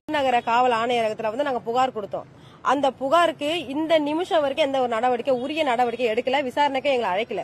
நகர காவல் ஆணையரகத்துல வந்து நாங்க புகார் கொடுத்தோம் அந்த புகாருக்கு இந்த நிமிஷம் வரைக்கும் எந்த ஒரு நடவடிக்கை உரிய நடவடிக்கை எடுக்கல விசாரணைக்கு எங்களை அழைக்கல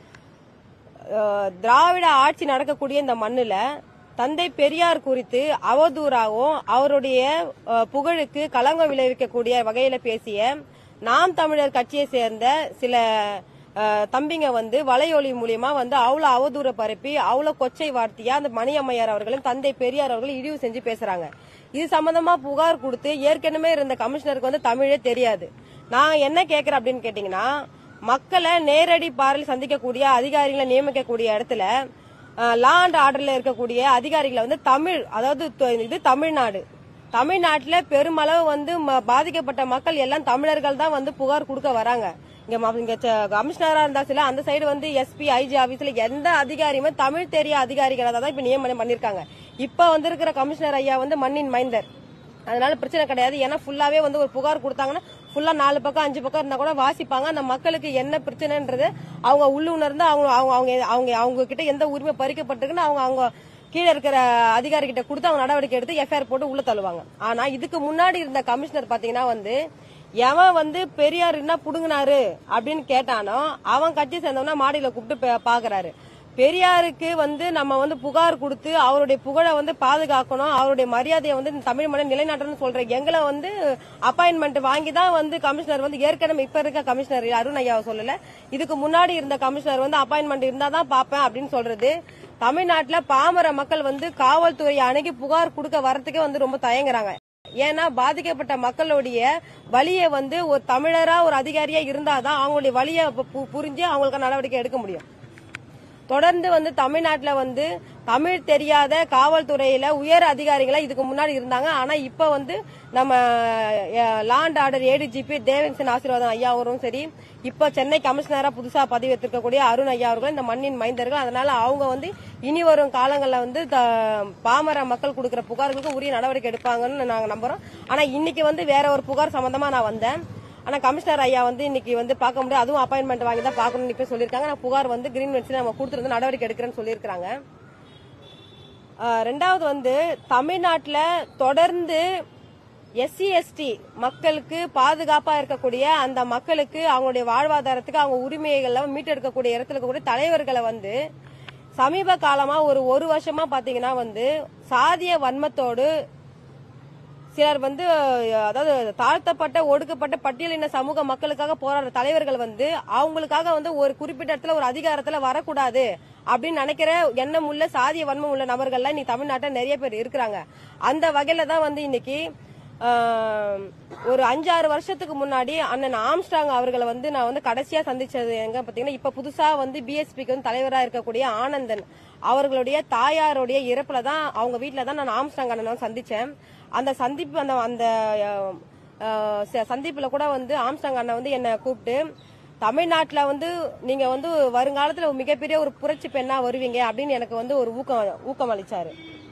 அஹ், திராவிட ஆட்சி நடக்கக்கூடிய இந்த மண்ணுல தந்தை பெரியார் குறித்து அவதூறாகவும் அவருடைய அஹ், புகழுக்கு களங்கம் விளைவிக்கக்கூடிய வகையில பேசிய நாம் தமிழர் கட்சியை சேர்ந்த சில அஹ், தம்பிங்க வந்து வலையொலி மூலியமா வந்து அவ்வளவு அவதூற பரப்பி அவ்வளவு கொச்சை வார்த்தையா அந்த மணியம்மையார் அவர்களும் தந்தை பெரியார் அவர்களும் இழிவு செஞ்சு பேசுறாங்க இது சம்பந்தமா புகார் கொடுத்து ஏற்கனவே இருந்த கமிஷனருக்கு வந்து தமிழே தெரியாது நான் என்ன கேக்குறேன் அப்படின்னு கேட்டீங்கன்னா மக்களை நேரடி பார்வையில் சந்திக்கக்கூடிய அதிகாரிகளை நியமிக்கக்கூடிய இடத்துல லா அண்ட் ஆர்டர்ல இருக்கக்கூடிய அதிகாரிகளை வந்து தமிழ் அதாவது தொ- இது தமிழ்நாடு தமிழ்நாட்டுல பெருமளவு வந்து ம- பாதிக்கப்பட்ட மக்கள் எல்லாம் தமிழர்கள் தான் வந்து புகார் கொடுக்க வராங்க இங்க ம- இங்க ச- கமிஷனரா இருந்தா சில அந்த சைடு வந்து எஸ்பி ஐஜி ஆபீஸ்ல எந்த அதிகாரியுமே தமிழ் தெரிய அதிகாரிகளை தான் இப்ப நியமனம் பண்ணிருக்காங்க இப்ப வந்திருக்கிற கமிஷனர் ஐயா வந்து மண்ணின் மைந்தர் அதனால பிரச்சனை கிடையாது ஏன்னா ஃபுல்லாவே வந்து ஒரு புகார் கொடுத்தாங்கன்னா ஃபுல்லா நாலு பக்கம் அஞ்சு பக்கம் இருந்தா கூட வாசிப்பாங்க அந்த மக்களுக்கு என்ன பிரச்சனைன்றது அவங்க உள்ளுணர்ந்து அவங்க அவங்க அவங்க அவங்க அவங்க கிட்ட எந்த உரிமை பறிக்கப்பட்டிருக்குன்னு அவங்க அவங்க கீழே இருக்கிற அதிகாரி கிட்ட கொடுத்து அவங்க நடவடிக்கை எடுத்து எஃப்ஐஆர் போட்டு உள்ள தள்ளுவாங்க ஆனா இதுக்கு முன்னாடி இருந்த கமிஷனர் பாத்தீங்கன்னா வந்து எவன் வந்து பெரியார் என்ன புடுங்கினாரு அப்படின்னு கேட்டானோ அவன் கட்சி சேர்ந்தவனா மாடியில கூப்பிட்டு பே- பாக்குறாரு பெரியாருக்கு வந்து நம்ம வந்து புகார் கொடுத்து அவருடைய புகழை வந்து பாதுகாக்கணும் அவருடைய மரியாதையை வந்து இந்த தமிழ் மண்ணை நிலைநாட்டணும்னு சொல்ற எங்களை வந்து அப்பாயின்மெண்ட் வாங்கி தான் வந்து கமிஷனர் வந்து ஏற்கனவே இப்ப இருக்க கமிஷனர் அருண் ஐயாவை சொல்லல இதுக்கு முன்னாடி இருந்த கமிஷனர் வந்து அப்பாயின்மெண்ட் இருந்தா தான் பாப்பேன் அப்படின்னு சொல்றது தமிழ்நாட்டுல பாமர மக்கள் வந்து காவல்துறையை அணுகி புகார் கொடுக்க வரதுக்கே வந்து ரொம்ப தயங்குறாங்க ஏன்னா பாதிக்கப்பட்ட மக்களுடைய வழியை வந்து ஒரு தமிழரா ஒரு அதிகாரியா இருந்தாதான் அவங்களுடைய வழியை பு- புரிஞ்சு அவங்களுக்கு நடவடிக்கை எடுக்க முடியும் தொடர்ந்து வந்து தமிழ்நாட்டுல வந்து தமிழ் தெரியாத காவல்துறையில உயர் அதிகாரிகளா இதுக்கு முன்னாடி இருந்தாங்க ஆனா இப்ப வந்து நம்ம லாண்ட் ஆர்டர் ஏடிஜிபி தேவன்சன் ஆசீர்வாதம் ஐயா அவரும் சரி இப்ப சென்னை கமிஷனரா புதுசா பதவியேற்றிருக்கக்கூடிய அருண் ஐயா அவர்களும் இந்த மண்ணின் மைந்தர்கள் அதனால அவங்க வந்து இனி வரும் காலங்கள்ல வந்து த- பாமர மக்கள் கொடுக்கிற புகார்களுக்கு உரிய நடவடிக்கை எடுப்பாங்கன்னு நாங்க நம்புறோம் ஆனா இன்னைக்கு வந்து வேற ஒரு புகார் சம்பந்தமா நான் வந்தேன் ஆனா கமிஷனர் ஐயா வந்து இன்னைக்கு வந்து பார்க்க முடியாது அதுவும் அப்பாயின்மெண்ட் வாங்கி தான் பார்க்கணும்னு இப்ப சொல்லியிருக்காங்க நான் புகார் வந்து கிரீன் வெட்ஸ் நம்ம கொடுத்துருந்து நடவடிக்கை எடுக்கிறேன்னு சொல்லியிருக்காங்க ஆஹ் ரெண்டாவது வந்து தமிழ்நாட்டுல தொடர்ந்து எஸ்சி எஸ்டி மக்களுக்கு பாதுகாப்பா இருக்கக்கூடிய அந்த மக்களுக்கு அவங்களுடைய வாழ்வாதாரத்துக்கு அவங்க உரிமைகளை மீட்டெடுக்கக்கூடிய இடத்துல இருக்கக்கூடிய தலைவர்களை வந்து சமீப காலமா ஒரு ஒரு வருஷமா பாத்தீங்கன்னா வந்து சாதிய வன்மத்தோடு சிலர் வந்து அஹ், அதாவது தாழ்த்தப்பட்ட ஒடுக்கப்பட்ட பட்டியலின சமூக மக்களுக்காக போராடுற தலைவர்கள் வந்து அவங்களுக்காக வந்து ஒரு குறிப்பிட்ட இடத்துல ஒரு அதிகாரத்துல வரக்கூடாது அப்படின்னு நினைக்கிற எண்ணம் உள்ள சாதிய வன்மம் உள்ள நபர்கள்லாம் இன்னைக்கு தமிழ்நாட்டில் நிறைய பேர் இருக்கிறாங்க அந்த வகையில தான் வந்து இன்னைக்கு ஆஹ், ஒரு அஞ்சாறு வருஷத்துக்கு முன்னாடி அண்ணன் ஆம்ஸ்டாங் அவர்களை வந்து நான் வந்து கடைசியா சந்திச்சது எங்க பாத்தீங்கன்னா இப்ப புதுசா வந்து பிஎஸ்பிக்கு வந்து தலைவரா இருக்கக்கூடிய ஆனந்தன் அவர்களுடைய தாயாருடைய இறப்புல தான் அவங்க வீட்டுல தான் நான் ஆம்ஸ்டாங் அண்ணனை சந்திச்சேன் அந்த சந்திப்பு அந்த அந்த அஹ், அஹ், ச- சந்திப்புல கூட வந்து ஆம்ஸ்டாங் அண்ணன் வந்து என்ன கூப்பிட்டு தமிழ்நாட்டுல வந்து நீங்க வந்து வருங்காலத்துல ஒரு மிகப்பெரிய ஒரு புரட்சி பெண்ணா வருவீங்க அப்படின்னு எனக்கு வந்து ஒரு ஊக்கம் ஊக்கம் அளிச்சாரு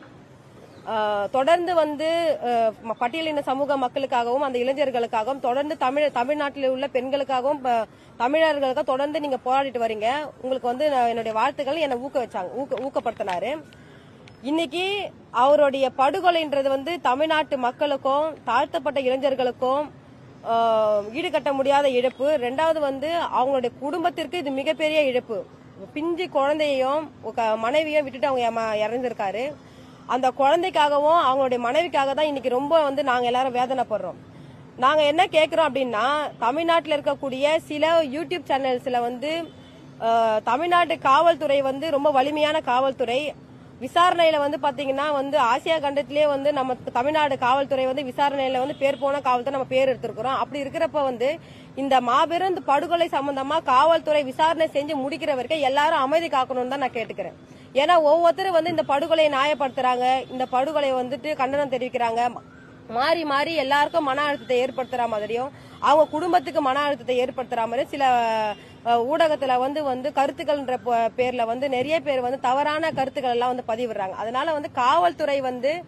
ஆஹ் தொடர்ந்து வந்து ஆஹ் ம- பட்டியலின சமூக மக்களுக்காகவும் அந்த இளைஞர்களுக்காகவும் தொடர்ந்து தமிழ் தமிழ்நாட்டில் உள்ள பெண்களுக்காகவும் ப- தமிழர்களுக்காக தொடர்ந்து நீங்க போராடிட்டு வரீங்க உங்களுக்கு வந்து நான் என்னுடைய வாழ்த்துக்கள் என்னை ஊக்க வச்சாங்க ஊக்க ஊக்கப்படுத்தினாரு இன்னைக்கு அவருடைய படுகொலைன்றது வந்து தமிழ்நாட்டு மக்களுக்கும் தாழ்த்தப்பட்ட இளைஞர்களுக்கும் ஆஹ் ஈடுகட்ட முடியாத இழப்பு ரெண்டாவது வந்து அவங்களுடைய குடும்பத்திற்கு இது மிகப்பெரிய இழப்பு பிஞ்சு குழந்தையையும் க- மனைவியும் விட்டுட்டு அவங்க ஏமா- இறந்திருக்காரு அந்த குழந்தைக்காகவும் அவங்களுடைய மனைவிக்காக தான் இன்னைக்கு ரொம்ப வந்து நாங்க எல்லாரும் வேதனைப்படுறோம் நாங்க என்ன கேக்குறோம் அப்படின்னா தமிழ்நாட்டில் இருக்கக்கூடிய சில யூடியூப் சேனல்ஸ்ல வந்து அஹ், தமிழ்நாட்டு காவல்துறை வந்து ரொம்ப வலிமையான காவல்துறை விசாரணையில வந்து பாத்தீங்கன்னா வந்து ஆசியா கண்டத்திலே வந்து நம்ம தமிழ்நாடு காவல்துறை வந்து விசாரணையில வந்து பேர் போன காவல்துறை நம்ம பேர் எடுத்திருக்கிறோம் அப்படி இருக்கிறப்ப வந்து இந்த மாபெரும் இந்த படுகொலை சம்பந்தமா காவல்துறை விசாரணை செஞ்சு முடிக்கிற வரைக்கும் எல்லாரும் அமைதி காக்கணும்னு தான் நான் கேட்டுக்கிறேன் ஏன்னா ஒவ்வொருத்தரும் வந்து இந்த படுகொலையை நியாயப்படுத்துறாங்க இந்த படுகொலையை வந்துட்டு கண்டனம் தெரிவிக்கிறாங்க மாறி மாறி எல்லாருக்கும் மன அழுத்தத்தை ஏற்படுத்துற மாதிரியும் அவங்க குடும்பத்துக்கு மன அழுத்தத்தை ஏற்படுத்துற மாதிரி சில அஹ், ஊடகத்துல வந்து வந்து கருத்துக்கள்ன்ற ப- பேர்ல வந்து நிறைய பேர் வந்து தவறான கருத்துக்கள் எல்லாம் வந்து பதிவிடுறாங்க அதனால வந்து காவல்துறை வந்து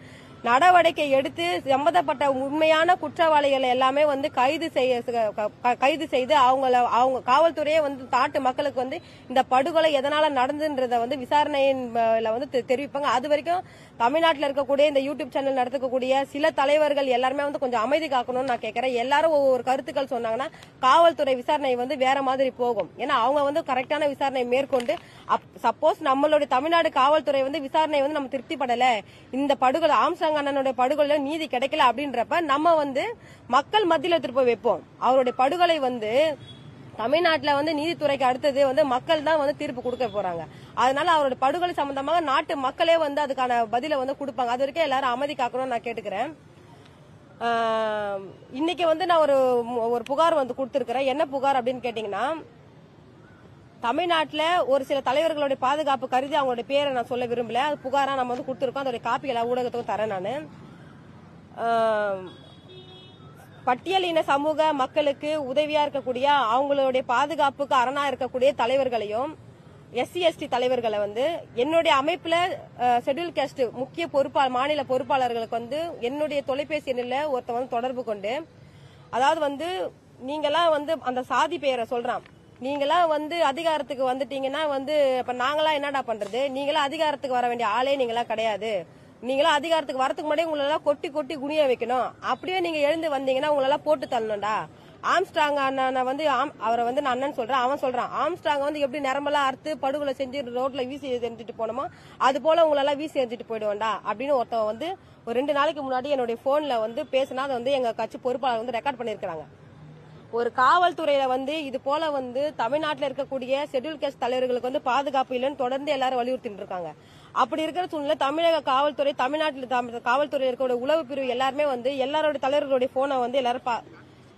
நடவடிக்கை எடுத்து சம்பந்தப்பட்ட உண்மையான குற்றவாளிகளை எல்லாமே வந்து கைது செய்ய க- க- கைது செய்து அவங்கள அவங்க காவல்துறையே வந்து நாட்டு மக்களுக்கு வந்து இந்த படுகொலை எதனால நடந்துன்றத வந்து விசாரணையின் அஹ், வந்து தெ- தெரிவிப்பாங்க அது வரைக்கும் தமிழ்நாட்டில் இருக்கக்கூடிய இந்த யூடியூப் சேனல் நடத்தக்கூடிய சில தலைவர்கள் எல்லாருமே வந்து கொஞ்சம் அமைதி காக்கணும்னு நான் கேட்கறேன் எல்லாரும் ஒவ்வொரு கருத்துக்கள் சொன்னாங்கன்னா காவல்துறை விசாரணை வந்து வேற மாதிரி போகும் ஏன்னா அவங்க வந்து கரெக்டான விசாரணை மேற்கொண்டு சப்போஸ் நம்மளுடைய தமிழ்நாடு காவல்துறை வந்து விசாரணை வந்து நம்ம திருப்திப்படல இந்த படுகொலை ஆம்சாங் அண்ணனுடைய படுகொலை நீதி கிடைக்கல அப்படின்றப்ப நம்ம வந்து மக்கள் மத்தியில எடுத்துட்டு போய் வைப்போம் அவருடைய படுகொலை வந்து தமிழ்நாட்டுல வந்து நீதித்துறைக்கு அடுத்தது வந்து மக்கள் தான் வந்து தீர்ப்பு கொடுக்க போறாங்க அதனால அவரோட படுகொலை சம்பந்தமாக நாட்டு மக்களே வந்து அதுக்கான பதில வந்து கொடுப்பாங்க அது வரைக்கும் எல்லாரும் அமைதி காக்கணும்னு நான் கேட்டுக்கிறேன் ஆஹ், இன்னைக்கு வந்து நான் ஒரு ஒரு புகார் வந்து கொடுத்திருக்கிறேன் என்ன புகார் அப்படின்னு கேட்டீங்கன்னா தமிழ்நாட்டுல ஒரு சில தலைவர்களுடைய பாதுகாப்பு கருதி அவங்களுடைய பேரை நான் சொல்ல விரும்பல அது புகாரா நம்ம வந்து கொடுத்திருக்கோம் அதோட காப்பி எல்லா ஊடகத்துக்கும் தரேன் நான் பட்டியலின சமூக மக்களுக்கு உதவியா இருக்கக்கூடிய அவங்களுடைய பாதுகாப்புக்கு அரணா இருக்கக்கூடிய தலைவர்களையும் எஸ்சி எஸ்டி தலைவர்களை வந்து என்னுடைய அமைப்புல ஷெட்யூல் கேஸ்ட் முக்கிய பொறுப்பா மாநில பொறுப்பாளர்களுக்கு வந்து என்னுடைய தொலைபேசி எண்ணில் ஒருத்தன் வந்து தொடர்பு கொண்டு அதாவது வந்து நீங்கெல்லாம் வந்து அந்த சாதி பெயரை சொல்றான் நீங்களாம் வந்து அதிகாரத்துக்கு வந்துட்டீங்கன்னா வந்து இப்ப நாங்களாம் என்னடா பண்றது நீங்களாம் அதிகாரத்துக்கு வர வேண்டிய ஆளே நீங்களா கிடையாது நீங்களாம் அதிகாரத்துக்கு வரதுக்கு முன்னாடி உங்களெல்லாம் கொட்டி கொட்டி குனிய வைக்கணும் அப்படியே நீங்க எழுந்து வந்தீங்கன்னா உங்களெல்லாம் போட்டு தள்ளணும்டா ஆம்ஸ்டாங் அண்ணனை வந்து ஆம்- அவரை வந்து நான் அண்ணன் சொல்றேன் அவன் சொல்றான் ஆம்ஸ்டாங் வந்து எப்படி நரம்பெல்லாம் அறுத்து படுகொலை செஞ்சு ரோட்ல வீசி எரிஞ்சிட்டு போனோமோ அது போல உங்களெல்லாம் வீசி எரிஞ்சிட்டு போயிடுவோம்டா அப்படின்னு ஒருத்தன் வந்து ஒரு ரெண்டு நாளைக்கு முன்னாடி என்னுடைய போன்ல வந்து பேசினா அதை வந்து எங்க கட்சி பொறுப்பாளர் வந்து ரெக்கார்ட் பண்ணிருக்காங்க ஒரு காவல்துறையில வந்து இது போல வந்து தமிழ்நாட்டில் இருக்கக்கூடிய ஷெட்யூல் கேஸ்ட் தலைவர்களுக்கு வந்து பாதுகாப்பு இல்லைன்னு தொடர்ந்து எல்லாரும் வலியுறுத்திட்டு இருக்காங்க அப்படி இருக்கிற சூழ்நிலை தமிழக காவல்துறை தமிழ்நாட்டில் தம்- காவல்துறையில் இருக்கக்கூடிய உளவு பிரிவு எல்லாருமே வந்து எல்லாரோட தலைவர்களுடைய போனை வந்து எல்லாரும் பா-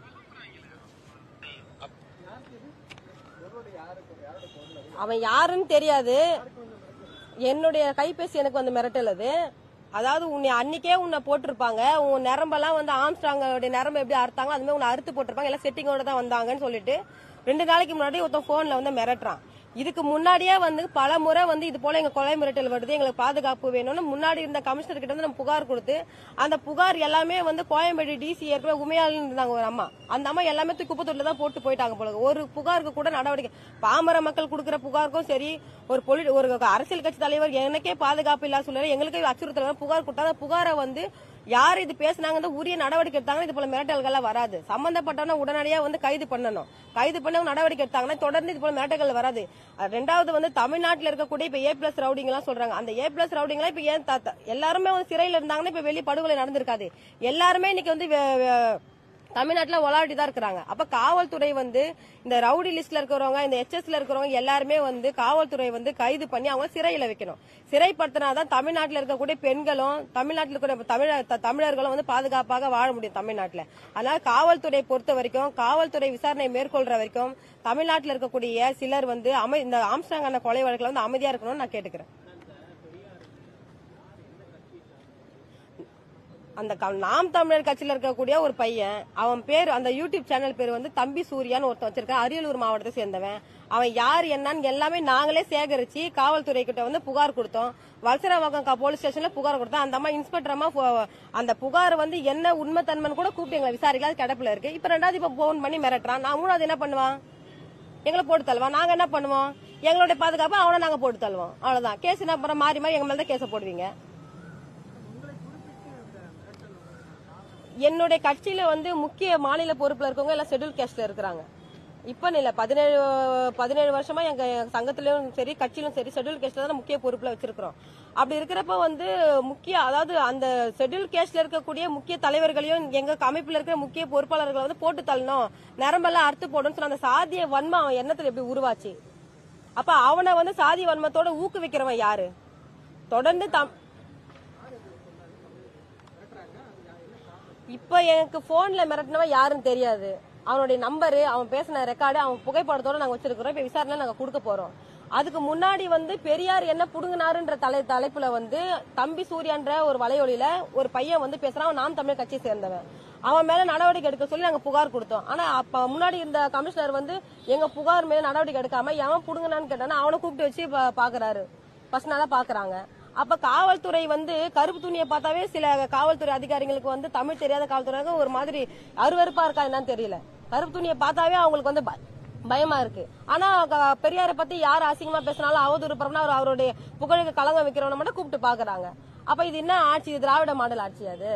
அவன் யாருன்னு தெரியாது என்னுடைய கைபேசி எனக்கு வந்து மிரட்டல் அது அதாவது உன்னை அன்னைக்கே உன்னை போட்டிருப்பாங்க உன் நரம்பெல்லாம் வந்து ஆம்ஸ்டாங்கோடைய நரம்பு எப்படி அறுத்தாங்க அது மாதிரி உன்னை அறுத்து போட்டிருப்பாங்க எல்லாம் செட்டிங்கோட தான் வந்தாங்கன்னு சொல்லிட்டு ரெண்டு நாளைக்கு முன்னாடி ஒருத்தன் போன்ல வந்து மிரட்டுறான் இதுக்கு முன்னாடியே வந்து பல முறை வந்து இது போல எங்க கொலை மிரட்டல் வருது எங்களுக்கு பாதுகாப்பு வேணும்னு முன்னாடி இருந்த கமிஷனர் கிட்ட வந்து நம்ம புகார் கொடுத்து அந்த புகார் எல்லாமே வந்து கோயம்பேடு டிசி ஏற்கனவே உமையாளு இருந்தாங்க ஒரு அம்மா அந்த அம்மா எல்லாமே தூக்கி குப்பத்தொட்டில தான் போட்டு போயிட்டாங்க போல ஒரு புகாருக்கு கூட நடவடிக்கை பாமர மக்கள் கொடுக்கிற புகாருக்கும் சரி ஒரு பொலி ஒரு அரசியல் கட்சி தலைவர் எனக்கே பாதுகாப்பு இல்லாத சூழ்நிலை எங்களுக்கே அச்சுறுத்தல் புகார் கொடுத்தா அந்த புகாரை வந்து யார் இது பேசுனாங்க உரிய நடவடிக்கை எடுத்தாங்கன்னா இது போல மிரட்டல்கள்லாம் வராது சம்பந்தப்பட்டவன உடனடியா வந்து கைது பண்ணணும் கைது பண்ணவங்க நடவடிக்கை எடுத்தாங்கன்னா தொடர்ந்து இது போல மிரட்டல்கள் வராது அஹ் ரெண்டாவது வந்து தமிழ்நாட்டில் இருக்கக்கூடிய இப்ப ஏ பிளஸ் ரவுடிங் எல்லாம் சொல்றாங்க அந்த ஏ பிளஸ் ரவுடிங் எல்லாம் இப்ப ஏன் த- த- எல்லாருமே வந்து சிறையில இருந்தாங்கன்னா இப்ப வெளியே படுகொலை நடந்திருக்காது எல்லாருமே இன்னைக்கு வந்து வே- வே- தமிழ்நாட்டுல ஒலாட்டி தான் இருக்கிறாங்க அப்ப காவல்துறை வந்து இந்த ரவுடி லிஸ்ட்ல இருக்கிறவங்க இந்த எச்எஸ்ல இருக்கிறவங்க எல்லாருமே வந்து காவல்துறை வந்து கைது பண்ணி அவங்க சிறையில வைக்கணும் சிறைப்படுத்தினாதான் தமிழ்நாட்டுல இருக்கக்கூடிய பெண்களும் தமிழ்நாட்டில் இருக்கிற தமிழ த- தமிழர்களும் வந்து பாதுகாப்பாக வாழ முடியும் தமிழ்நாட்டுல அதனால காவல்துறை பொறுத்த வரைக்கும் காவல்துறை விசாரணை மேற்கொள்ற வரைக்கும் தமிழ்நாட்டில் இருக்கக்கூடிய சிலர் வந்து அமை இந்த ஆம்ஸ்டாங்கான கொலை வழக்குல வந்து அமைதியா இருக்கணும்னு நான் கேட்டுக்கிறேன் அந்த க- நாம் தமிழர் கட்சியில இருக்கக்கூடிய ஒரு பையன் அவன் பேர் அந்த யூடியூப் சேனல் பேர் வந்து தம்பி சூர்யான்னு ஒருத்தன் வச்சிருக்கான் அரியலூர் மாவட்டத்தை சேர்ந்தவன் அவன் யார் என்னன்னு எல்லாமே நாங்களே சேகரிச்சு காவல்துறை கிட்ட வந்து புகார் கொடுத்தோம் வலசரவாக்கம் போலீஸ் ஸ்டேஷன்ல புகார் கொடுத்தோம் அந்த அம்மா இன்ஸ்பெக்டர் அம்மா போ- அந்த புகார் வந்து என்ன உண்மை தன்மைன்னு கூட கூப்பிட்டு எங்களை விசாரிக்கல அது கிடப்புல இருக்கு இப்ப ரெண்டாவது இப்ப போன் பண்ணி மிரட்டுறான் நான் மூணாவது என்ன பண்ணுவான் எங்களை போட்டு தள்ளுவான் நாங்க என்ன பண்ணுவோம் எங்களுடைய பாதுகாப்பு அவனை நாங்க போட்டு தள்ளுவோம் அவ்வளவுதான் கேஸ் என்ன அப்புறம் மாறி மாறி எங்க மேல தான் கேஸ போடுவீங்க என்னுடைய கட்சியில வந்து முக்கிய மாநில பொறுப்புல இருக்கவங்க எல்லாம் ஷெட்யூல் கேஸ்ட்ல இருக்கிறாங்க இப்ப இல்ல பதினேழு பதினேழு வருஷமா எங்க சங்கத்திலயும் சரி கட்சியிலும் சரி ஷெட்யூல் கேஸ்ட்ல தான் முக்கிய பொறுப்புல வச்சிருக்கிறோம் அப்படி இருக்கிறப்ப வந்து முக்கிய அதாவது அந்த ஷெட்யூல் கேஸ்ட்ல இருக்கக்கூடிய முக்கிய தலைவர்களையும் எங்க அமைப்புல இருக்கிற முக்கிய பொறுப்பாளர்களை வந்து போட்டு தள்ளணும் நரம்பெல்லாம் அறுத்து போடணும்னு சொன்ன அந்த சாதிய வன்மம் அவன் எண்ணத்துல எப்படி உருவாச்சு அப்ப அவனை வந்து சாதி வன்மத்தோட ஊக்குவிக்கிறவன் யாரு தொடர்ந்து தம் இப்ப எனக்கு போன்ல மிரட்டினவன் யாருன்னு தெரியாது அவனுடைய நம்பரு அவன் பேசின ரெக்கார்டு அவன் புகைப்படத்தோட நாங்க வச்சிருக்கிறோம் இப்ப விசாரணை நாங்க கொடுக்க போறோம் அதுக்கு முன்னாடி வந்து பெரியார் என்ன புடுங்கினாருன்ற தலை தலைப்புல வந்து தம்பி சூர்யான்ற ஒரு வலையொலியில ஒரு பையன் வந்து பேசுறான் அவன் நாம் தமிழ் கட்சியை சேர்ந்தவன் அவன் மேல நடவடிக்கை எடுக்க சொல்லி நாங்க புகார் கொடுத்தோம் ஆனா அப்ப முன்னாடி இருந்த கமிஷனர் வந்து எங்க புகார் மேல நடவடிக்கை எடுக்காம எவன் புடுங்கினான்னு கேட்டானா அவனை கூப்பிட்டு வச்சு பா- பாக்குறாரு ஃபர்ஸ்ட் நாளா பாக்குறாங்க அப்ப காவல்துறை வந்து கருப்பு துணியை பார்த்தாவே சில காவல்துறை அதிகாரிகளுக்கு வந்து தமிழ் தெரியாத காவல்துறை ஒரு மாதிரி அருவருப்பா இருக்கா என்னன்னு தெரியல கருப்பு துணியை பார்த்தாவே அவங்களுக்கு வந்து ப- பயமா இருக்கு ஆனா க- பெரியாரை பத்தி யார் அசிங்கமா பேசினாலும் அவதூறு பரப்புனா அவர் அவருடைய புகழுக்கு களங்க வைக்கிறவன மட்டும் கூப்பிட்டு பாக்குறாங்க அப்ப இது என்ன ஆட்சி இது திராவிட மாடல் ஆட்சி அது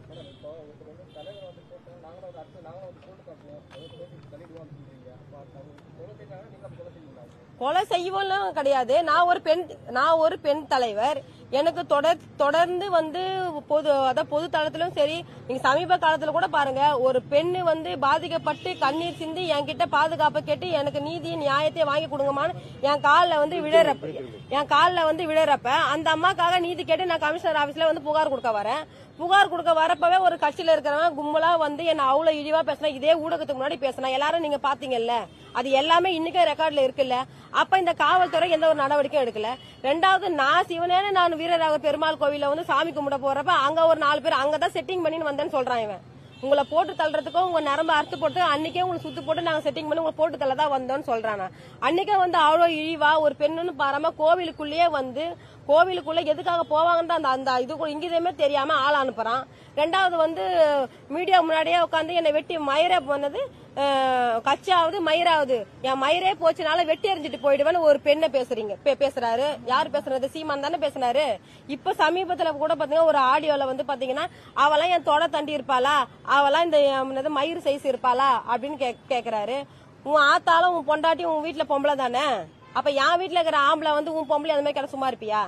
கொலை செய்வோம்லாம் கிடையாது நான் ஒரு பெண் நான் ஒரு பெண் தலைவர் எனக்கு தொடர் தொடர்ந்து வந்து பொது அதான் பொது தளத்திலும் சரி நீங்க சமீப காலத்துல கூட பாருங்க ஒரு பெண்ணு வந்து பாதிக்கப்பட்டு கண்ணீர் சிந்தி என்கிட்ட பாதுகாப்பு கேட்டு எனக்கு நீதி நியாயத்தை வாங்கி கொடுங்கம்மான்னு என் காலில் வந்து விழறப்ப என் காலில் வந்து விழறப்ப அந்த அம்மாக்காக நீதி கேட்டு நான் கமிஷனர் ஆபீஸ்ல வந்து புகார் கொடுக்க வரேன் புகார் கொடுக்க வரப்பவே ஒரு கட்சியில இருக்கிறவன் கும்பலா வந்து என்ன அவ்வளவு இழிவா பேசினா இதே ஊடகத்துக்கு முன்னாடி பேசினா எல்லாரும் நீங்க பாத்தீங்கல்ல அது எல்லாமே இன்னைக்கும் ரெக்கார்ட்ல இருக்குல்ல அப்ப இந்த காவல்துறை எந்த ஒரு நடவடிக்கையும் எடுக்கல ரெண்டாவது நான் சிவனேன நான் வீரராக பெருமாள் கோவில்ல வந்து சாமி கும்பிட போறப்ப அங்க ஒரு நாலு பேர் அங்கதான் செட்டிங் பண்ணி வந்தேன்னு சொல்றான் இவன் உங்களை போட்டு தள்ளுறதுக்கும் உங்க நரம்பு அறுத்து போட்டு அன்னைக்கே உங்களுக்கு சுத்து போட்டு நாங்க செட்டிங் பண்ணி உங்களை போட்டு தள்ள தான் வந்தோம்னு சொல்றானா அன்னைக்கே வந்து அவ்வளோ இழிவா ஒரு பெண்ணுன்னு பாராம கோவிலுக்குள்ளேயே வந்து கோவிலுக்குள்ள எதுக்காக போவாங்கன்ற அந்த அந்த இது கூட இங்கிதமே தெரியாம ஆள் அனுப்புறான் ரெண்டாவது வந்து மீடியா முன்னாடியே உட்காந்து என்னை வெட்டி மயிரே போனது அஹ், கச்சாவது மயிராவது என் மயிரே போச்சுனால வெட்டி எறிஞ்சிட்டு போயிடுவேன்னு ஒரு பெண்ணை பேசுறீங்க பே- பேசுறாரு யார் பேசுறது சீமான் தானே பேசுனாரு இப்ப சமீபத்துல கூட பாத்தீங்கன்னா ஒரு ஆடியோல வந்து பாத்தீங்கன்னா அவெல்லாம் என் தொட தண்டி இருப்பாளா அவெல்லாம் இந்த எம், என்னது மயிர் சைஸ் இருப்பாளா அப்படின்னு கே- கேக்குறாரு உன் ஆத்தாலும் உன் பொண்டாட்டி உன் வீட்டுல பொம்பளை தானே அப்ப என் வீட்டுல இருக்கிற ஆம்பளை வந்து உன் பொம்பளை அந்த மாதிரி கிட சும்மா இருப்பியா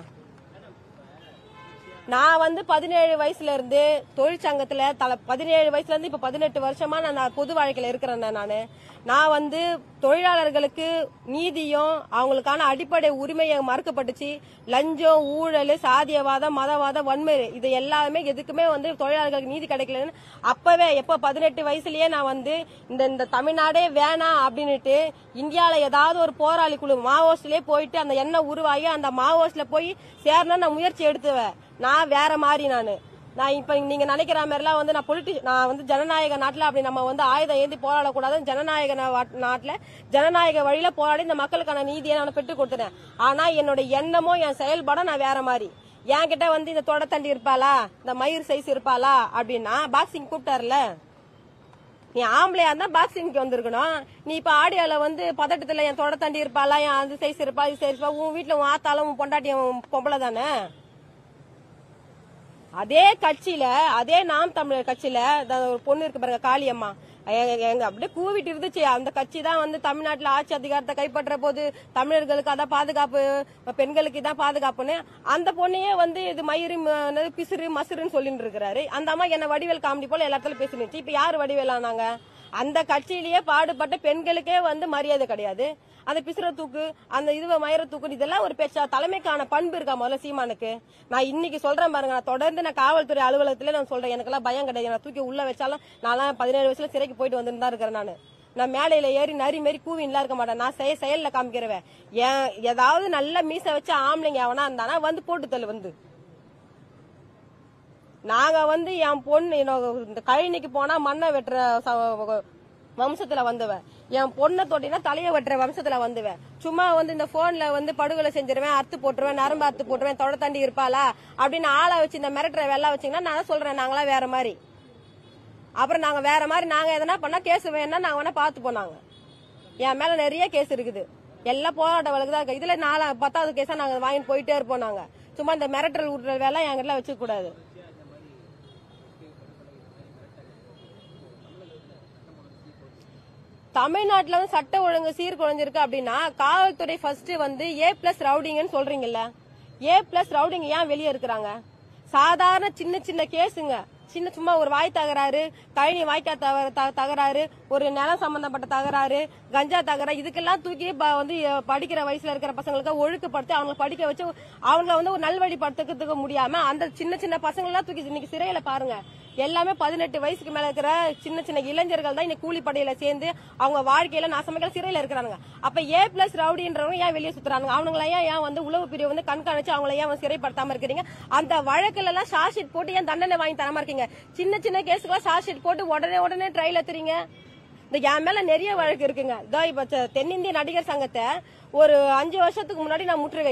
நான் வந்து பதினேழு வயசுல இருந்து தொழிற்சங்கத்துல தல பதினேழு வயசுல இருந்து இப்ப பதினெட்டு வருஷமா நான் நான் பொது வாழ்க்கையில இருக்கிறேன் நானு நான் வந்து தொழிலாளர்களுக்கு நீதியும் அவங்களுக்கான அடிப்படை உரிமையை மறுக்கப்பட்டுச்சு லஞ்சம் ஊழல் சாதியவாதம் மதவாதம் வன்மை இது எல்லாமே எதுக்குமே வந்து தொழிலாளர்களுக்கு நீதி கிடைக்கலன்னு அப்பவே எப்ப பதினெட்டு வயசுலயே நான் வந்து இந்த இந்த தமிழ்நாடே வேணாம் அப்படின்னுட்டு இந்தியால ஏதாவது ஒரு போராளி குழு மாவோஸ்ட்லயே போயிட்டு அந்த எண்ணெய் உருவாகி அந்த மாவோஸ்ட்ல போய் சேரணும்னு நான் முயற்சி எடுத்துவேன் நான் வேற மாதிரி நானு நான் இப்ப நீங்க நினைக்கிற மாதிரிலாம் வந்து நான் பொலிட்டி நான் வந்து ஜனநாயக நாட்டுல அப்படி நம்ம வந்து ஆயுதம் ஏந்தி போராடக்கூடாது ஜனநாயக நா- நாட்டுல ஜனநாயக வழியில போராடி இந்த மக்களுக்கான நீதியை நான் பெற்றுக் கொடுத்துட்டேன் ஆனா என்னோட எண்ணமோ என் செயல்பாடும் நான் வேற மாதிரி என்கிட்ட வந்து இந்த தொடத்தண்டி இருப்பாளா இந்த மயிர் சைஸ் இருப்பாளா அப்படின்னா பாக்ஸிங் கூப்பிட்டாருல நீ ஆம்பளையா இருந்தா பாக்ஸிங்க்கு வந்திருக்கணும் நீ இப்ப ஆடியோல வந்து பதட்டத்துல என் தொட தண்டி இருப்பாளா என் அந்த சைஸ் இருப்பா இது சைஸ் இருப்பா உன் வீட்டுல உன் ஆத்தாலும் உன் பொண்டாட்டியும் உன் பொம்பளை தானே அதே கட்சியில அதே நாம் தமிழர் கட்சியில இந்த ஒரு பொண்ணு இருக்கு பாருங்க காளியம்மா எங்க- எங்க அப்படியே கூவிட்டு இருந்துச்சு அந்த கட்சி தான் வந்து தமிழ்நாட்டுல ஆட்சி அதிகாரத்தை கைப்பற்ற போது தமிழர்களுக்கு அதான் பாதுகாப்பு பெண்களுக்கு இதான் பாதுகாப்புன்னு அந்த பொண்ணையே வந்து இது மயிறு ம- என்னது பிசுறு மசுறுன்னு சொல்லிட்டு இருக்கிறாரு அந்த அம்மா என்ன வடிவேல் காமெடி போல எல்லா இடத்துல பேசினுச்சு இப்ப யாரு வடிவேல் ஆனாங்க அந்த கட்சியிலேயே பாடுபட்ட பெண்களுக்கே வந்து மரியாதை கிடையாது அந்த பிசுற தூக்கு அந்த இதுவ மயிர தூக்கு இதெல்லாம் ஒரு பேச்சா தலைமைக்கான பண்பு இருக்கா முதல்ல சீமானுக்கு நான் இன்னைக்கு சொல்றேன் பாருங்க நான் தொடர்ந்து நான் காவல்துறை அலுவலகத்துல நான் சொல்றேன் எனக்கெல்லாம் பயம் கிடையாது நான் தூக்கி உள்ள வச்சாலும் நான்லாம் பதினேழு வயசுல சிறைக்கு போயிட்டு வந்துட்டு தான் இருக்கிறேன் நானு நான் மேடையில ஏறி நரி மாரி கூவின்லாம் இருக்க மாட்டேன் நான் செய செயல்ல காமிக்கிறவன் ஏன் ஏதாவது நல்ல மீச வச்ச ஆம்பளைங்க அவனா இருந்தானா வந்து போட்டு தள்ளு வந்து நாங்க வந்து என் பொண்ணு என்னோட இந்த கழனிக்கு போனா மண்ணை வெட்டுற ச- வம்சத்துல வந்தவன் என் பொண்ணை தொட்டினா தலைய வெட்டுற வம்சத்துல வந்தவன் சும்மா வந்து இந்த போன்ல வந்து படுகொலை செஞ்சிருவேன் அறுத்து போட்டுருவேன் நரம்பு அறுத்து போட்டுருவேன் தொட தண்டி இருப்பாளா அப்படின்னு ஆளை வச்சு இந்த மிரட்டுற வெள்ளா வச்சீங்கன்னா நான் தான் சொல்றேன் நாங்களாம் வேற மாதிரி அப்புறம் நாங்க வேற மாதிரி நாங்க எதனா பண்ணா கேஸ் வேணா நாங்க வேணா பார்த்து போனாங்க என் மேல நிறைய கேஸ் இருக்குது எல்லாம் போராட்ட வழக்கு தான் இருக்கு இதுல நாலா பத்தாவது கேஸா நாங்க வாங்கிட்டு போயிட்டே இருப்போம் நாங்க சும்மா இந்த மிரட்டல் விட்டுற வேலை என்கிட்ட வச்சுக்க கூடாது தமிழ்நாட்டுல வந்து சட்ட ஒழுங்கு சீர்குலைஞ்சிருக்கு அப்படின்னா காவல்துறை ஃபர்ஸ்ட் வந்து ஏ பிளஸ் ரவுடிங்கன்னு சொல்றீங்கல்ல ஏ பிளஸ் ரவுடிங்க ஏன் வெளியே இருக்கிறாங்க சாதாரண சின்ன சின்ன கேஸுங்க சின்ன சும்மா ஒரு வாய் தகராறு கழனி வாய்க்கா தவ- த- தகராறு ஒரு நிலம் சம்பந்தப்பட்ட தகராறு கஞ்சா தகராறு இதுக்கெல்லாம் தூக்கி ப- வந்து அஹ், படிக்கிற வயசுல இருக்கிற பசங்களுக்கு ஒழுக்குப்படுத்தி அவங்க படிக்க வச்சு அவங்கள வந்து ஒரு நல்வழிப்படுத்துறதுக்கு முடியாம அந்த சின்ன சின்ன பசங்க எல்லாம் தூக்கி இன்னைக்கு சிறையில பாருங்க எல்லாமே பதினெட்டு வயசுக்கு மேல இருக்கிற சின்ன சின்ன இளைஞர்கள் தான் இன்னைக்கு கூலிப்படையில சேர்ந்து அவங்க வாழ்க்கையில நாசமக்கள சிறையில இருக்கிறாங்க அப்ப ஏ பிளஸ் ரவுடின்றவங்க ஏன் வெளியே சுத்துறாங்க அவனுங்களை ஏன் ஏன் வந்து உளவு பிரிவு வந்து கண்காணிச்சு அவங்கள ஏன் வந்து சிறைப்படுத்தாம இருக்கிறீங்க அந்த வழக்குல எல்லாம் ஷார்ட் ஷீட் போட்டு ஏன் தண்டனை வாங்கி தராம இருக்கீங்க சின்ன சின்ன கேஸுக்கெல்லாம் ஷார்ட் ஷீட் போட்டு உடனே உடனே ட்ரையல் எத்துறீங்க இந்த என் மேல நிறைய வழக்கு இருக்குங்க இதோ இப்ப தெ- தென்னிந்திய நடிகர் சங்கத்தை ஒரு அஞ்சு வருஷத்துக்கு முன்னாடி நான் முற்றுகையிட்டேன்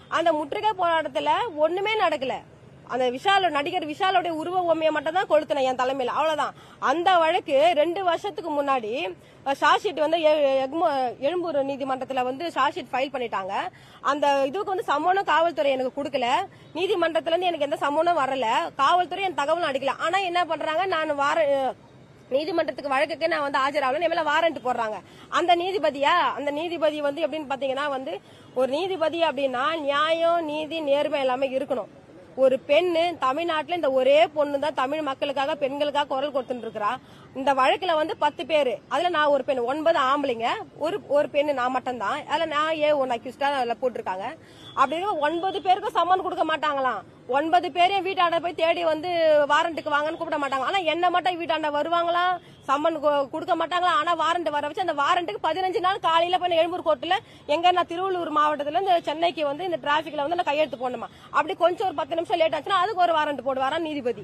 அந்த முற்றுகை போராட்டத்துல ஒண்ணுமே நடக்கல அந்த விஷால் நடிகர் விஷாலோட உருவ உண்மையை மட்டும் தான் கொளுத்தினேன் என் தலைமையில அவ்வளவுதான் அந்த வழக்கு ரெண்டு வருஷத்துக்கு முன்னாடி ஷார்ட்ஷீட் வந்து எ- எக்மோ- எழும்பூர் நீதிமன்றத்துல வந்து ஷார்ட்ஷீட் ஃபைல் பண்ணிட்டாங்க அந்த இதுக்கு வந்து சம்மனும் காவல்துறை எனக்கு கொடுக்கல நீதிமன்றத்துல இருந்து எனக்கு எந்த சம்மனும் வரல காவல்துறை என் தகவலும் அடிக்கல ஆனா என்ன பண்றாங்க நான் வார நீதிமன்றத்துக்கு வழக்குக்கு நான் வந்து ஆஜராகல என் மேல வாரண்ட் போடுறாங்க அந்த நீதிபதியா அந்த நீதிபதி வந்து எப்படின்னு பாத்தீங்கன்னா வந்து ஒரு நீதிபதி அப்படின்னா நியாயம் நீதி நேர்மை எல்லாமே இருக்கணும் ஒரு பெண்ணு தமிழ்நாட்டுல இந்த ஒரே பொண்ணு தான் தமிழ் மக்களுக்காக பெண்களுக்காக குரல் கொடுத்துட்டு இருக்கிறா இந்த வழக்குல வந்து பத்து பேரு அதுல நான் ஒரு பெண் ஒன்பது ஆம்பளைங்க ஒரு ஒரு பெண்ணு நான் மட்டும் தான் அதுல நான் ஏ ஒன் அக்யூஸ்டா அதுல போட்டிருக்காங்க அப்படி இருக்கும் ஒன்பது பேருக்கும் சம்மன் கொடுக்க மாட்டாங்களாம் ஒன்பது பேரையும் வீட்டாண்ட போய் தேடி வந்து வாரண்ட்டுக்கு வாங்கன்னு கூப்பிட மாட்டாங்க ஆனா என்ன மட்டும் வீட்டாண்ட வருவாங்களா சம்மன் கு- கொடுக்க மாட்டாங்களா ஆனா வாரண்ட் வர வச்சு அந்த வாரண்ட்டுக்கு பதினஞ்சு நாள் காலையில போய் எழும்பூர் கோர்ட்ல எங்க நான் திருவள்ளூர் மாவட்டத்துல இந்த சென்னைக்கு வந்து இந்த டிராபிக்ல வந்து நான் கையெழுத்து போடணுமா அப்படி கொஞ்சம் ஒரு பத்து நிமிஷம் லேட் ஆச்சுன்னா அதுக்கு ஒரு வாரண்ட் போடுவாரா நீதிபதி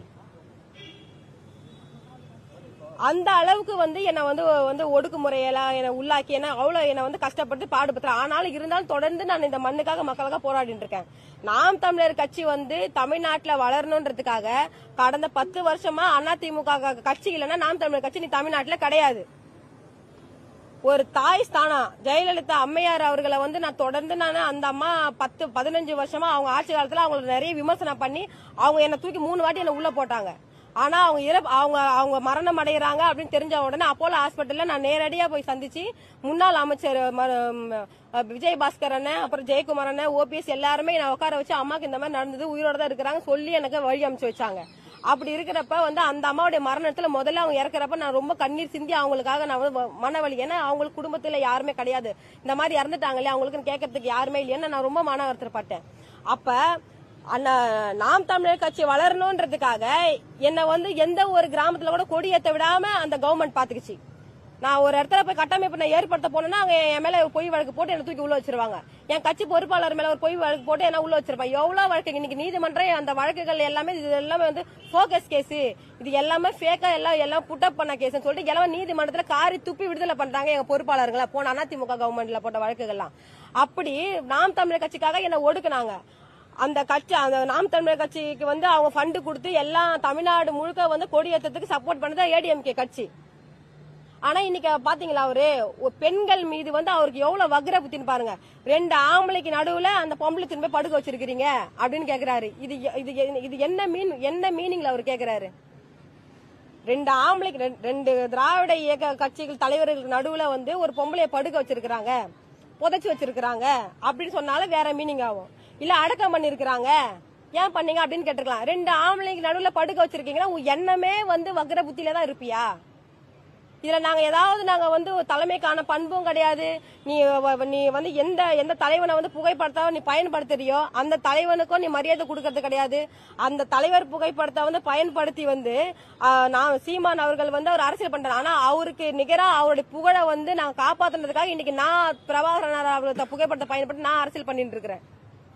அந்த அளவுக்கு வந்து என்ன வந்து வந்து ஒடுக்குமுறையெல்லாம் என்னை உள்ளாக்கி என்ன அவ்வளவு என்ன வந்து கஷ்டப்பட்டு பாடுபடுத்துறேன் ஆனாலும் இருந்தாலும் தொடர்ந்து நான் இந்த மண்ணுக்காக மக்களுக்காக போராடிட்டு இருக்கேன் நாம் தமிழர் கட்சி வந்து தமிழ்நாட்டுல வளரணுன்றதுக்காக கடந்த பத்து வருஷமா அதிமுக கட்சி இல்லைன்னா நாம் தமிழர் கட்சி நீ தமிழ்நாட்டுல கிடையாது ஒரு தாய் ஸ்தானம் ஜெயலலிதா அம்மையார் அவர்களை வந்து நான் தொடர்ந்து நான் அந்த அம்மா பத்து பதினஞ்சு வருஷமா அவங்க ஆட்சி காலத்துல அவங்களை நிறைய விமர்சனம் பண்ணி அவங்க என்ன தூக்கி மூணு வாட்டி என்ன உள்ள போட்டாங்க ஆனா அவங்க இறப்பு அவங்க அவங்க மரணம் அடைகிறாங்க அப்படின்னு தெரிஞ்ச உடனே அப்போலோ ஹாஸ்பிட்டல்ல நான் நேரடியா போய் சந்திச்சு முன்னாள் அமைச்சர் ம- ம், விஜய் பாஸ்கர் அண்ணன் அப்புறம் ஜெயக்குமார் அண்ணன் ஓபிஎஸ் எல்லாருமே நான் உட்கார வச்சு அம்மாக்கு இந்த மாதிரி நடந்தது உயிரோட தான் இருக்கிறாங்க சொல்லி எனக்கு வழி அமைச்சு வச்சாங்க அப்படி இருக்கிறப்ப வந்து அந்த அம்மாவுடைய மரணத்துல முதல்ல அவங்க இறக்குறப்ப நான் ரொம்ப கண்ணீர் சிந்தி அவங்களுக்காக நான் வந்து மனவலி ஏன்னா அவங்களுக்கு குடும்பத்துல யாருமே கிடையாது இந்த மாதிரி இறந்துட்டாங்க இல்லையா அவங்களுக்குன்னு கேட்கறதுக்கு யாருமே இல்லைன்னு நான் ரொம்ப மன வருத்தப்பட்டேன் அப்ப அந்த நாம் தமிழர் கட்சி வளரணுன்றதுக்காக என்ன வந்து எந்த ஒரு கிராமத்துல கூட கொடியேத்த விடாம அந்த கவர்மெண்ட் பாத்துக்குச்சு நான் ஒரு இடத்துல போய் கட்டமைப்பு நான் ஏற்படுத்த போனேன்னா அவங்க என் மேல பொய் வழக்கு போட்டு என்ன தூக்கி உள்ள வச்சிருவாங்க என் கட்சி பொறுப்பாளர் மேல ஒரு பொய் வழக்கு போட்டு என்ன உள்ள வச்சிருப்பாங்க எவ்வளவு வழக்கு இன்னைக்கு நீதிமன்றம் அந்த வழக்குகள் எல்லாமே இது எல்லாமே வந்து போக்கஸ் கேஸ் இது எல்லாமே ஃபேக்கா எல்லாம் எல்லாம் புட்டப் பண்ண கேஸ் சொல்லிட்டு எல்லாம் நீதிமன்றத்துல காரி துப்பி விடுதலை பண்றாங்க எங்க பொறுப்பாளர்களை போன அதிமுக கவர்மெண்ட்ல போட்ட வழக்குகள்லாம் அப்படி நாம் தமிழர் கட்சிக்காக என்ன ஒடுக்குனாங்க அந்த கட்சி அந்த நாம் தமிழர் கட்சிக்கு வந்து அவங்க ஃபண்டு கொடுத்து எல்லாம் தமிழ்நாடு முழுக்க வந்து கொடியேற்றத்துக்கு சப்போர்ட் பண்ணது ஏடிஎம்கே கட்சி ஆனா இன்னைக்கு பாத்தீங்களா அவரு ஒரு பெண்கள் மீது வந்து அவருக்கு எவ்வளவு வக்ர புத்தின்னு பாருங்க ரெண்டு ஆம்பளைக்கு நடுவுல அந்த பொம்பளை திரும்ப படுக்க வச்சிருக்கீங்க அப்படின்னு கேக்குறாரு இது இது இது என்ன மீன் என்ன மீனிங்ல அவர் கேக்குறாரு ரெண்டு ஆம்பளைக்கு ரெண்டு- ரெண்டு திராவிட இயக்க கட்சிகள் தலைவர்களுக்கு நடுவுல வந்து ஒரு பொம்பளைய படுக்க வச்சிருக்காங்க புதைச்சு வச்சிருக்காங்க அப்படின்னு சொன்னாலும் வேற மீனிங் ஆகும் இல்ல அடக்கம் பண்ணிருக்கிறாங்க ஏன் பண்ணீங்க அப்படின்னு கேட்டுக்கலாம் ரெண்டு ஆம்பளைக்கு நடுவுல படுக்க வச்சிருக்கீங்கன்னா உன் எண்ணமே வந்து வக்ர புத்தியில தான் இருப்பியா இதுல நாங்க ஏதாவது நாங்க வந்து ஒரு தலைமைக்கான பண்பும் கிடையாது நீ வ- நீ வந்து எந்த எந்த தலைவனை வந்து புகைப்படத்தை நீ பயன்படுத்துறியோ அந்த தலைவனுக்கும் நீ மரியாதை கொடுக்கறது கிடையாது அந்த தலைவர் புகைப்படத்தை வந்து பயன்படுத்தி வந்து ஆ, நான் சீமான் அவர்கள் வந்து அவர் அரசியல் பண்றாரு ஆனா அவருக்கு நிகரா அவருடைய புகழை வந்து நான் காப்பாத்துனதுக்காக இன்னைக்கு நான் பிரபாகரன் அவர்கள் புகைப்படத்தை பயன்படுத்தி நான் அரசியல் பண்ணிட்டு இருக்கிறேன்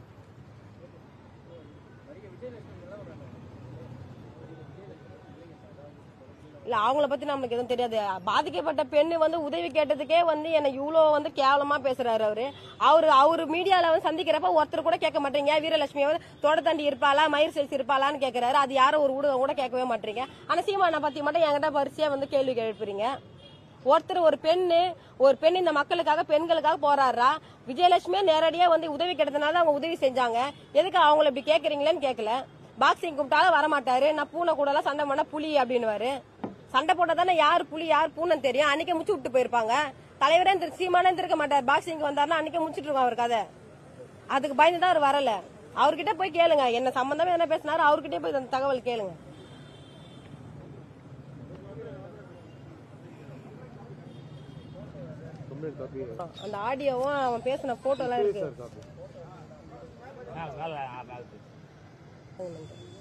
இல்ல அவங்கள பத்தி நமக்கு எதுவும் தெரியாது பாதிக்கப்பட்ட பெண்ணு வந்து உதவி கேட்டதுக்கே வந்து என்ன இவ்வளோ வந்து கேவலமா பேசுறாரு அவரு அவரு அவரு மீடியால வந்து சந்திக்கிறப்ப ஒருத்தர் கூட கேட்க மாட்டீங்க வீரலட்சுமி வந்து தோட்டத்தாண்டி இருப்பாளா மயிர் செல்சி இருப்பாளான்னு கேக்குறாரு அது யாரும் ஒரு ஊடகம் கூட கேட்கவே மாட்டீங்க ஆனா சீமானை பத்தி மட்டும் என்கிட்ட வரிசையா வந்து கேள்வி எழுப்புறீங்க ஒருத்தர் ஒரு பெண்ணு ஒரு பெண் இந்த மக்களுக்காக பெண்களுக்காக போராடுறா விஜயலட்சுமியே நேரடியா வந்து உதவி கேட்டதுனால அவங்க உதவி செஞ்சாங்க எதுக்கு அவங்கள இப்படி கேக்குறீங்களேன்னு கேட்கல பாக்ஸிங் கூப்பிட்டாலும் வரமாட்டாரு நான் பூனை கூட எல்லாம் சண்டை பண்ண புலி அப்படின்னுவாரு சண்டை போட்டா தானே யார் புலி யார் பூனைன்னு தெரியும் அன்னைக்கே முச்சு விட்டு போயிருப்பாங்க தலைவரே திரு சீமானே இருக்க மாட்டார் பாக்ஸிங் வந்தாருன்னா அன்னைக்கே முடிச்சிட்டு இருக்கோம் அவர் கதை அதுக்கு பயந்து தான் அவர் வரல அவர்கிட்ட போய் கேளுங்க என்ன சம்பந்தமே என்ன பேசினாரு அவர்கிட்ட போய் அந்த தகவல் கேளுங்க கம்ப்ளைண்ட் காப்பி அந்த ஆடியோவும் அவன் பேசின போட்டோ எல்லாம் இருக்கு சார் காப்பி ஆ வேலை ஆ வேலை அது நன்றி.